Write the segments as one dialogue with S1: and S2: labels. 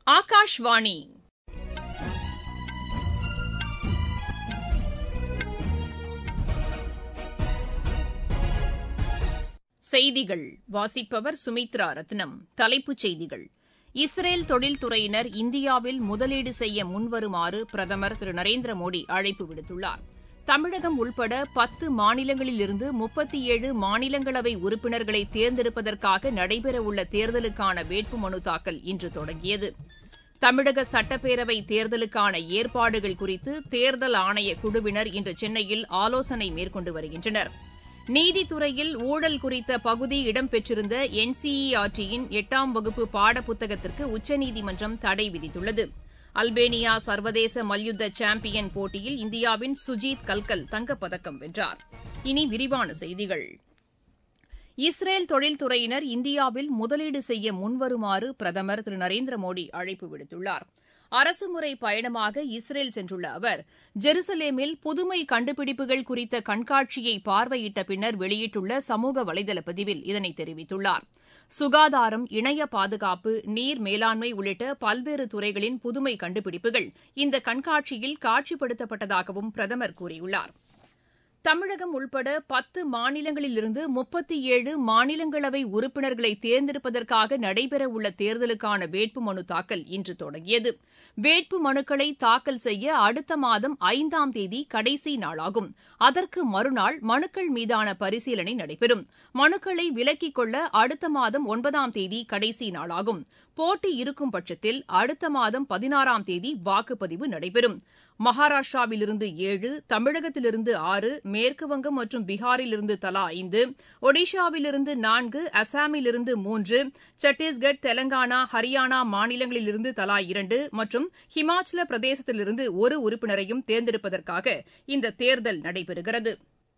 S1: ஆகாஷ்வாணி செய்திகள் வாசிப்பவர் சுமித்ரா ரத்னம் தலைப்புச் செய்திகள் இஸ்ரேல் தொழில்துறையினர் இந்தியாவில் முதலீடு செய்ய முன்வருமாறு பிரதமர் திரு நரேந்திர மோடி அழைப்பு விடுத்துள்ளார் தமிழகம் உள்பட பத்து மாநிலங்களிலிருந்து முப்பத்தி ஏழு மாநிலங்களவை உறுப்பினர்களை தேர்ந்தெடுப்பதற்காக நடைபெறவுள்ள தேர்தலுக்கான வேட்புமனு தாக்கல் இன்று தொடங்கியது தமிழக சட்டப்பேரவை தேர்தலுக்கான ஏற்பாடுகள் குறித்து தேர்தல் ஆணைய குழுவினர் இன்று சென்னையில் ஆலோசனை மேற்கொண்டு வருகின்றனர் நீதித்துறையில் ஊழல் குறித்த பகுதி இடம்பெற்றிருந்த என்சிஇஆர்டியின் எட்டாம் வகுப்பு பாடப்புத்தகத்திற்கு உச்சநீதிமன்றம் தடை விதித்துள்ளது அல்பேனியா சர்வதேச மல்யுத்த சாம்பியன் போட்டியில் இந்தியாவின் சுஜீத் கல்கல் தங்கப்பதக்கம் வென்றார் இனி விரிவான செய்திகள் இஸ்ரேல் தொழில்துறையினர் இந்தியாவில் முதலீடு செய்ய முன்வருமாறு பிரதமர் திரு நரேந்திர மோடி அழைப்பு விடுத்துள்ளார் அரசுமுறை பயணமாக இஸ்ரேல் சென்றுள்ள அவர் ஜெருசலேமில் புதுமை கண்டுபிடிப்புகள் குறித்த கண்காட்சியை பார்வையிட்ட பின்னர் வெளியிட்டுள்ள சமூக வலைதள பதிவில் இதனை தெரிவித்துள்ளார் சுகாதாரம் இணைய பாதுகாப்பு நீர் மேலாண்மை உள்ளிட்ட பல்வேறு துறைகளின் புதுமை கண்டுபிடிப்புகள் இந்த கண்காட்சியில் காட்சிப்படுத்தப்பட்டதாகவும் பிரதமர் கூறியுள்ளார் தமிழகம் உள்பட பத்து மாநிலங்களிலிருந்து முப்பத்தி ஏழு மாநிலங்களவை உறுப்பினர்களை தேர்ந்தெடுப்பதற்காக நடைபெறவுள்ள தேர்தலுக்கான வேட்புமனு தாக்கல் இன்று தொடங்கியது வேட்பு மனுக்களை தாக்கல் செய்ய அடுத்த மாதம் ஐந்தாம் தேதி கடைசி நாளாகும் அதற்கு மறுநாள் மனுக்கள் மீதான பரிசீலனை நடைபெறும் மனுக்களை விலக்கிக் கொள்ள அடுத்த மாதம் ஒன்பதாம் தேதி கடைசி நாளாகும் போட்டி இருக்கும் பட்சத்தில் அடுத்த மாதம் பதினாறாம் தேதி வாக்குப்பதிவு நடைபெறும் மகாராஷ்டிராவிலிருந்து ஏழு தமிழகத்திலிருந்து ஆறு மேற்குவங்கம் மற்றும் பீகாரிலிருந்து தலா ஐந்து ஒடிஷாவிலிருந்து நான்கு அசாமிலிருந்து மூன்று சத்தீஸ்கர் தெலங்கானா ஹரியானா மாநிலங்களிலிருந்து தலா இரண்டு மற்றும் ஹிமாச்சல பிரதேசத்திலிருந்து ஒரு உறுப்பினரையும் தேர்ந்தெடுப்பதற்காக இந்த தேர்தல் நடைபெறுகிறது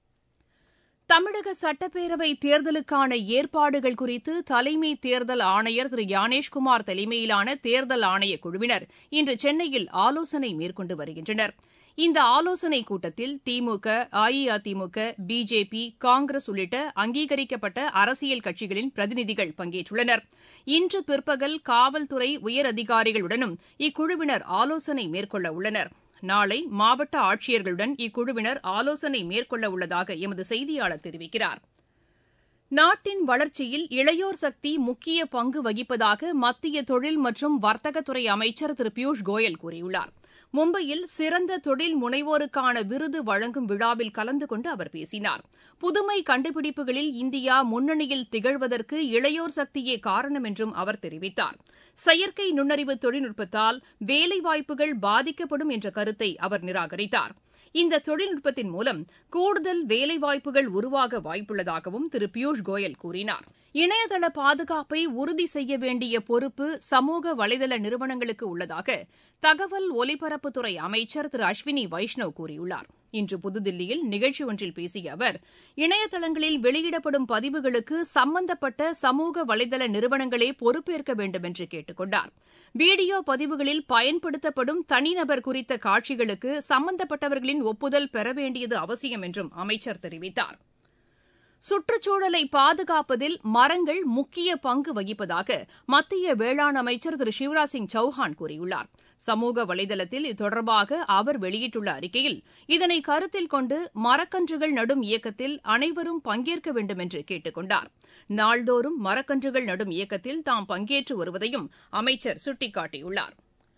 S1: தமிழக சட்டப்பேரவை தேர்தலுக்கான ஏற்பாடுகள் குறித்து தலைமை தேர்தல் ஆணையர் திரு யானேஷ்குமார் தலைமையிலான தேர்தல் ஆணையக் குழுவினர் இன்று சென்னையில் ஆலோசனை மேற்கொண்டு வருகின்றனர் இந்த ஆலோசனைக் கூட்டத்தில் திமுக அஇஅதிமுக பிஜேபி காங்கிரஸ் உள்ளிட்ட அங்கீகரிக்கப்பட்ட அரசியல் கட்சிகளின் பிரதிநிதிகள் பங்கேற்றுள்ளனர் இன்று பிற்பகல் காவல்துறை உயரதிகாரிகளுடனும் இக்குழுவினர் ஆலோசனை மேற்கொள்ள உள்ளனா் நாளை மாவட்ட ஆட்சியர்களுடன் இக்குழுவினர் ஆலோசனை மேற்கொள்ள உள்ளதாக எமது செய்தியாளர் தெரிவிக்கிறார் நாட்டின் வளர்ச்சியில் இளையோர் சக்தி முக்கிய பங்கு வகிப்பதாக மத்திய தொழில் மற்றும் வர்த்தகத்துறை அமைச்சர் திரு பியூஷ் கோயல் கூறியுள்ளார் மும்பையில் சிறந்த தொழில் முனைவோருக்கான விருது வழங்கும் விழாவில் கலந்து கொண்டு அவர் பேசினார் புதுமை கண்டுபிடிப்புகளில் இந்தியா முன்னணியில் திகழ்வதற்கு இளையோர் சக்தியே காரணம் என்றும் அவர் தெரிவித்தார் செயற்கை நுண்ணறிவு தொழில்நுட்பத்தால் வேலைவாய்ப்புகள் பாதிக்கப்படும் என்ற கருத்தை அவர் நிராகரித்தார் இந்த தொழில்நுட்பத்தின் மூலம் கூடுதல் வேலைவாய்ப்புகள் உருவாக வாய்ப்புள்ளதாகவும் திரு பியூஷ் கோயல் கூறினார் இணையதள பாதுகாப்பை உறுதி செய்ய வேண்டிய பொறுப்பு சமூக வலைதள நிறுவனங்களுக்கு உள்ளதாக தகவல் ஒலிபரப்புத்துறை அமைச்சர் திரு அஸ்வினி வைஷ்ணவ் கூறியுள்ளார் இன்று புதுதில்லியில் நிகழ்ச்சி ஒன்றில் பேசிய அவர் இணையதளங்களில் வெளியிடப்படும் பதிவுகளுக்கு சம்பந்தப்பட்ட சமூக வலைதள நிறுவனங்களே பொறுப்பேற்க வேண்டும் என்று கேட்டுக் கொண்டார் வீடியோ பதிவுகளில் பயன்படுத்தப்படும் தனிநபர் குறித்த காட்சிகளுக்கு சம்பந்தப்பட்டவர்களின் ஒப்புதல் பெற வேண்டியது அவசியம் என்றும் அமைச்சர் தெரிவித்தார் சுற்றுச்சூழலை பாதுகாப்பதில் மரங்கள் முக்கிய பங்கு வகிப்பதாக மத்திய வேளாண் அமைச்சர் திரு சிவராஜ் சிங் சௌஹான் கூறியுள்ளார் சமூக வலைதளத்தில் இதுதொடர்பாக அவர் வெளியிட்டுள்ள அறிக்கையில் இதனை கருத்தில் கொண்டு மரக்கன்றுகள் நடும் இயக்கத்தில் அனைவரும் பங்கேற்க வேண்டும் என்று கேட்டுக் கொண்டார் நாள்தோறும் மரக்கன்றுகள் நடும் இயக்கத்தில் தாம் பங்கேற்று வருவதையும் அமைச்சர் சுட்டிக்காட்டியுள்ளார்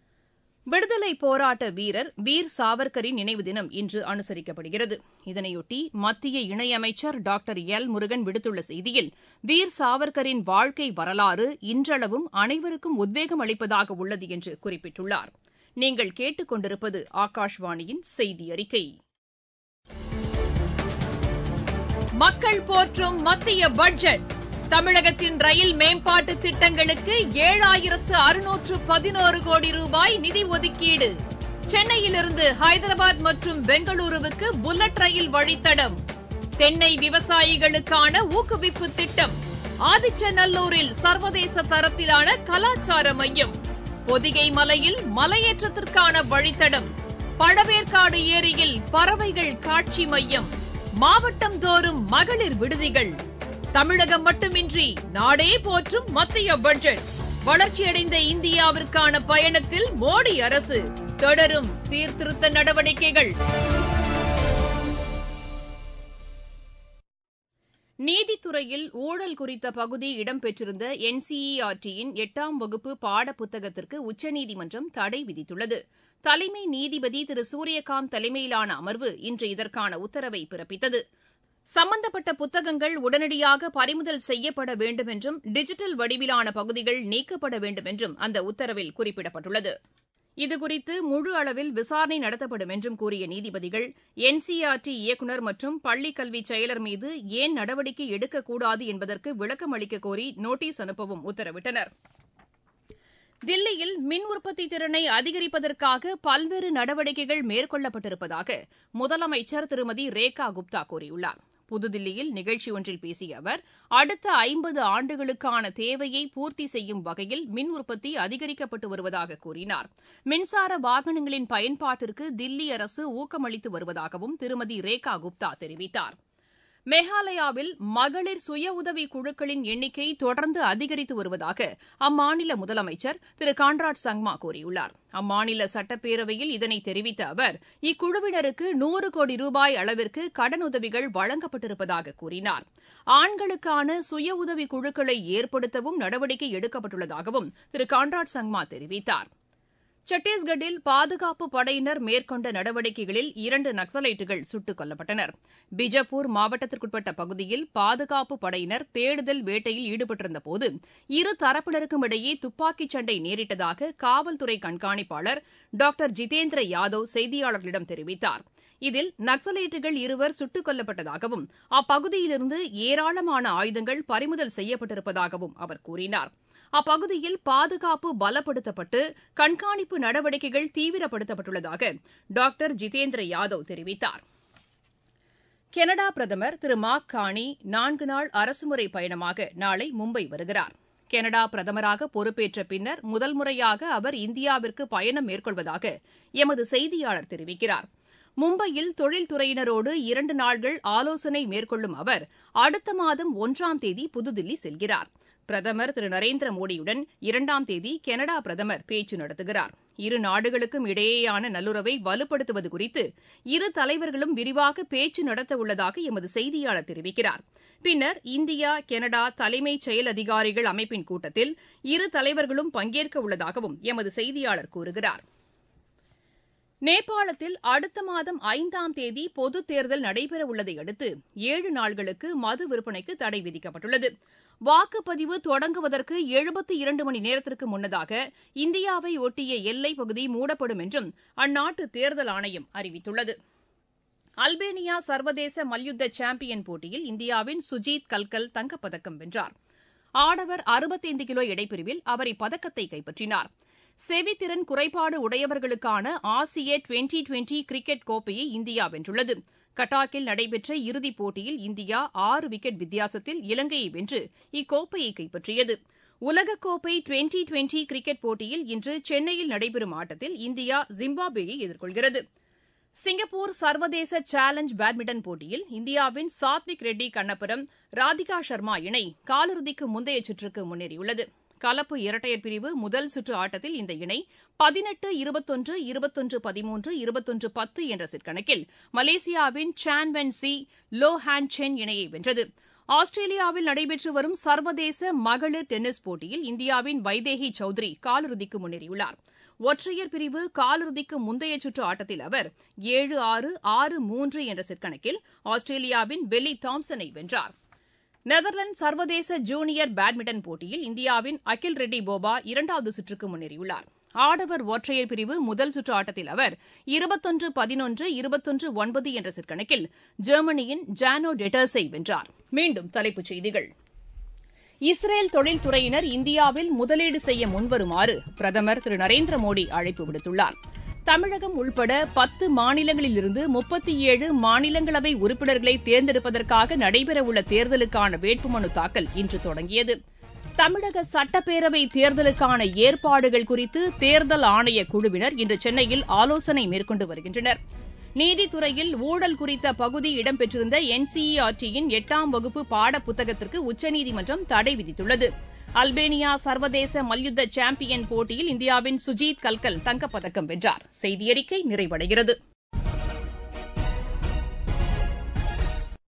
S1: விடுதலை போராட்ட வீரர் வீர் சாவர்கரின் நினைவு தினம் இன்று அனுசரிக்கப்படுகிறது இதனையொட்டி மத்திய இணையமைச்சர் டாக்டர் எல் முருகன் விடுத்துள்ள செய்தியில் வீர் சாவர்கரின் வாழ்க்கை வரலாறு இன்றளவும் அனைவருக்கும் உத்வேகம் அளிப்பதாக உள்ளது என்று குறிப்பிட்டுள்ளார் நீங்கள் கேட்டுக் கொண்டிருப்பது ஆகாஷ்வாணியின் செய்தி அறிக்கை மக்கள் போற்றும் மத்திய பட்ஜெட் தமிழகத்தின் ரயில் மேம்பாட்டு திட்டங்களுக்கு ஏழாயிரத்து அறுநூற்று பதினோரு கோடி ரூபாய் நிதி ஒதுக்கீடு சென்னையிலிருந்து ஹைதராபாத் மற்றும் பெங்களூருவுக்கு புல்லட் ரயில் வழித்தடம் தென்னை விவசாயிகளுக்கான ஊக்குவிப்பு திட்டம் ஆதிச்சநல்லூரில் சர்வதேச தரத்திலான கலாச்சார மையம் பொதிகை மலையில் மலையேற்றத்திற்கான வழித்தடம் பழவேற்காடு ஏரியில் பறவைகள் காட்சி மையம் மாவட்டம் தோறும் மகளிர் விடுதிகள் தமிழகம் மட்டுமின்றி நாடே போற்றும் மத்திய பட்ஜெட் வளர்ச்சியடைந்த இந்தியாவிற்கான பயணத்தில் மோடி அரசு தொடரும் சீர்திருத்த நடவடிக்கைகள் நீதித்துறையில் ஊழல் குறித்த பகுதி இடம்பெற்றிருந்த என்சிஇஆர்டியின் எட்டாம் வகுப்பு பாடப்புத்தகத்திற்கு உச்சநீதிமன்றம் தடை விதித்துள்ளது தலைமை நீதிபதி திரு சூரியகாந்த் தலைமையிலான அமர்வு இன்று இதற்கான உத்தரவை பிறப்பித்தது சம்பந்தப்பட்ட புத்தகங்கள் உடனடியாக பறிமுதல் செய்யப்பட வேண்டும் என்றும் டிஜிட்டல் வடிவிலான பகுதிகள் நீக்கப்பட வேண்டும் என்றும் அந்த உத்தரவில் குறிப்பிடப்பட்டுள்ளது இதுகுறித்து முழு அளவில் விசாரணை நடத்தப்படும் என்றும் கூறிய நீதிபதிகள் என்சிஆர்டி இயக்குநர் மற்றும் பள்ளிக்கல்வி செயலர் மீது ஏன் நடவடிக்கை எடுக்கக்கூடாது என்பதற்கு விளக்கம் அளிக்கக் கோரி நோட்டீஸ் அனுப்பவும் உத்தரவிட்டனர் தில்லியில் மின் உற்பத்தி திறனை அதிகரிப்பதற்காக பல்வேறு நடவடிக்கைகள் மேற்கொள்ளப்பட்டிருப்பதாக முதலமைச்சர் திருமதி ரேகா குப்தா கூறியுள்ளார் புதுதில்லியில் நிகழ்ச்சி ஒன்றில் பேசிய அவர் அடுத்த ஐம்பது ஆண்டுகளுக்கான தேவையை பூர்த்தி செய்யும் வகையில் மின் உற்பத்தி அதிகரிக்கப்பட்டு வருவதாக கூறினார் மின்சார வாகனங்களின் பயன்பாட்டிற்கு தில்லி அரசு ஊக்கமளித்து வருவதாகவும் திருமதி ரேகா குப்தா தெரிவித்தார் மேகாலயாவில் மகளிர் சுய உதவி குழுக்களின் எண்ணிக்கை தொடர்ந்து அதிகரித்து வருவதாக அம்மாநில முதலமைச்சர் திரு கான்ராட் சங்மா கூறியுள்ளார் அம்மாநில சட்டப்பேரவையில் இதனை தெரிவித்த அவர் இக்குழுவினருக்கு நூறு கோடி ரூபாய் அளவிற்கு கடனுதவிகள் வழங்கப்பட்டிருப்பதாக கூறினார் ஆண்களுக்கான சுய உதவி குழுக்களை ஏற்படுத்தவும் நடவடிக்கை எடுக்கப்பட்டுள்ளதாகவும் திரு கான்ராட் சங்மா தெரிவித்தார் சத்தீஸ்கட்டில் பாதுகாப்பு படையினர் மேற்கொண்ட நடவடிக்கைகளில் இரண்டு நக்சலைட்டுகள் சுட்டுக் கொல்லப்பட்டனர் பிஜப்பூர் மாவட்டத்திற்குட்பட்ட பகுதியில் பாதுகாப்பு படையினர் தேடுதல் வேட்டையில் ஈடுபட்டிருந்தபோது இரு தரப்பினருக்கும் இடையே துப்பாக்கிச் சண்டை நேரிட்டதாக காவல்துறை கண்காணிப்பாளர் டாக்டர் ஜிதேந்திர யாதவ் செய்தியாளர்களிடம் தெரிவித்தார் இதில் நக்சலைட்டுகள் இருவர் சுட்டுக் கொல்லப்பட்டதாகவும் அப்பகுதியிலிருந்து ஏராளமான ஆயுதங்கள் பறிமுதல் செய்யப்பட்டிருப்பதாகவும் அவர் கூறினார் அப்பகுதியில் பாதுகாப்பு பலப்படுத்தப்பட்டு கண்காணிப்பு நடவடிக்கைகள் தீவிரப்படுத்தப்பட்டுள்ளதாக டாக்டர் ஜிதேந்திர யாதவ் தெரிவித்தார் கனடா பிரதமர் திரு மார்க் கானி நான்கு நாள் அரசுமுறை பயணமாக நாளை மும்பை வருகிறார் கனடா பிரதமராக பொறுப்பேற்ற பின்னர் முதல் முறையாக அவர் இந்தியாவிற்கு பயணம் மேற்கொள்வதாக எமது செய்தியாளர் தெரிவிக்கிறார் மும்பையில் தொழில்துறையினரோடு இரண்டு நாள்கள் ஆலோசனை மேற்கொள்ளும் அவர் அடுத்த மாதம் ஒன்றாம் தேதி புதுதில்லி செல்கிறார் பிரதமர் திரு நரேந்திர மோடியுடன் இரண்டாம் தேதி கனடா பிரதமர் பேச்சு நடத்துகிறார் இரு நாடுகளுக்கும் இடையேயான நல்லுறவை வலுப்படுத்துவது குறித்து இரு தலைவர்களும் விரிவாக பேச்சு நடத்தவுள்ளதாக எமது செய்தியாளர் தெரிவிக்கிறார் பின்னர் இந்தியா கனடா தலைமைச் செயல் அதிகாரிகள் அமைப்பின் கூட்டத்தில் இரு தலைவர்களும் பங்கேற்க உள்ளதாகவும் எமது செய்தியாளர் கூறுகிறார் நேபாளத்தில் அடுத்த மாதம் ஐந்தாம் தேதி பொதுத் தேர்தல் நடைபெறவுள்ளதை அடுத்து ஏழு நாள்களுக்கு மது விற்பனைக்கு தடை விதிக்கப்பட்டுள்ளது வாக்குப்பதிவு தொடங்குவதற்கு எழுபத்தி இரண்டு மணி நேரத்திற்கு முன்னதாக இந்தியாவை ஒட்டிய எல்லைப் பகுதி மூடப்படும் என்றும் அந்நாட்டு தேர்தல் ஆணையம் அறிவித்துள்ளது அல்பேனியா சர்வதேச மல்யுத்த சாம்பியன் போட்டியில் இந்தியாவின் சுஜீத் கல்கல் தங்கப்பதக்கம் வென்றார் ஆடவர் அறுபத்தைந்து கிலோ எடைப்பிரிவில் அவர் இப்பதக்கத்தை கைப்பற்றினார் செவித்திறன் குறைபாடு உடையவர்களுக்கான ஆசிய டுவெண்டி டுவெண்டி கிரிக்கெட் கோப்பையை இந்தியா வென்றுள்ளது கட்டாக்கில் நடைபெற்ற இறுதிப் போட்டியில் இந்தியா ஆறு விக்கெட் வித்தியாசத்தில் இலங்கையை வென்று இக்கோப்பையை கைப்பற்றியது உலகக்கோப்பை டுவெண்டி டுவெண்டி கிரிக்கெட் போட்டியில் இன்று சென்னையில் நடைபெறும் ஆட்டத்தில் இந்தியா ஜிம்பாப்வேயை எதிர்கொள்கிறது சிங்கப்பூர் சர்வதேச சேலஞ்ச் பேட்மிண்டன் போட்டியில் இந்தியாவின் சாத்விக் ரெட்டி கண்ணபுரம் ராதிகா சர்மா இணை காலிறுதிக்கு முந்தைய சுற்றுக்கு முன்னேறியுள்ளது கலப்பு இரட்டையர் பிரிவு முதல் சுற்று ஆட்டத்தில் இந்த இணை பதினெட்டு இருபத்தொன்று இருபத்தொன்று பதிமூன்று இருபத்தொன்று பத்து என்ற செட் கணக்கில் மலேசியாவின் சான் வென் சி லோ ஹான் சென் இணையை வென்றது ஆஸ்திரேலியாவில் நடைபெற்று வரும் சர்வதேச மகளிர் டென்னிஸ் போட்டியில் இந்தியாவின் வைதேகி சௌத்ரி காலிறுதிக்கு முன்னேறியுள்ளார் ஒற்றையர் பிரிவு காலிறுதிக்கு முந்தைய சுற்று ஆட்டத்தில் அவர் ஏழு ஆறு ஆறு மூன்று என்ற செட் கணக்கில் ஆஸ்திரேலியாவின் பெல்லி தாம்சனை வென்றார் நெதர்லாந்து சர்வதேச ஜூனியர் பேட்மிண்டன் போட்டியில் இந்தியாவின் அகில் ரெட்டி போபா இரண்டாவது சுற்றுக்கு முன்னேறியுள்ளார் ஆடவர் ஒற்றையர் பிரிவு முதல் சுற்று ஆட்டத்தில் அவர் இருபத்தொன்று பதினொன்று இருபத்தொன்று ஒன்பது என்ற செட் கணக்கில் ஜெர்மனியின் ஜானோ டெட்டர்ஸை வென்றார் மீண்டும் தலைப்புச் செய்திகள் இஸ்ரேல் தொழில்துறையினர் இந்தியாவில் முதலீடு செய்ய முன்வருமாறு பிரதமர் திரு நரேந்திர மோடி அழைப்பு விடுத்துள்ளார் தமிழகம் உள்பட பத்து மாநிலங்களிலிருந்து முப்பத்தி ஏழு மாநிலங்களவை உறுப்பினர்களை தேர்ந்தெடுப்பதற்காக நடைபெறவுள்ள தேர்தலுக்கான வேட்புமனு தாக்கல் இன்று தொடங்கியது தமிழக சட்டப்பேரவை தேர்தலுக்கான ஏற்பாடுகள் குறித்து தேர்தல் ஆணைய குழுவினர் இன்று சென்னையில் ஆலோசனை மேற்கொண்டு வருகின்றனர் நீதித்துறையில் ஊழல் குறித்த பகுதி இடம்பெற்றிருந்த என்சிஇஆர்டியின் எட்டாம் வகுப்பு பாடப்புத்தகத்திற்கு உச்சநீதிமன்றம் தடை விதித்துள்ளது அல்பேனியா சர்வதேச மல்யுத்த சாம்பியன் போட்டியில் இந்தியாவின் சுஜீத் கல்கல் தங்கப்பதக்கம் வென்றார் செய்தியறிக்கை நிறைவடைகிறது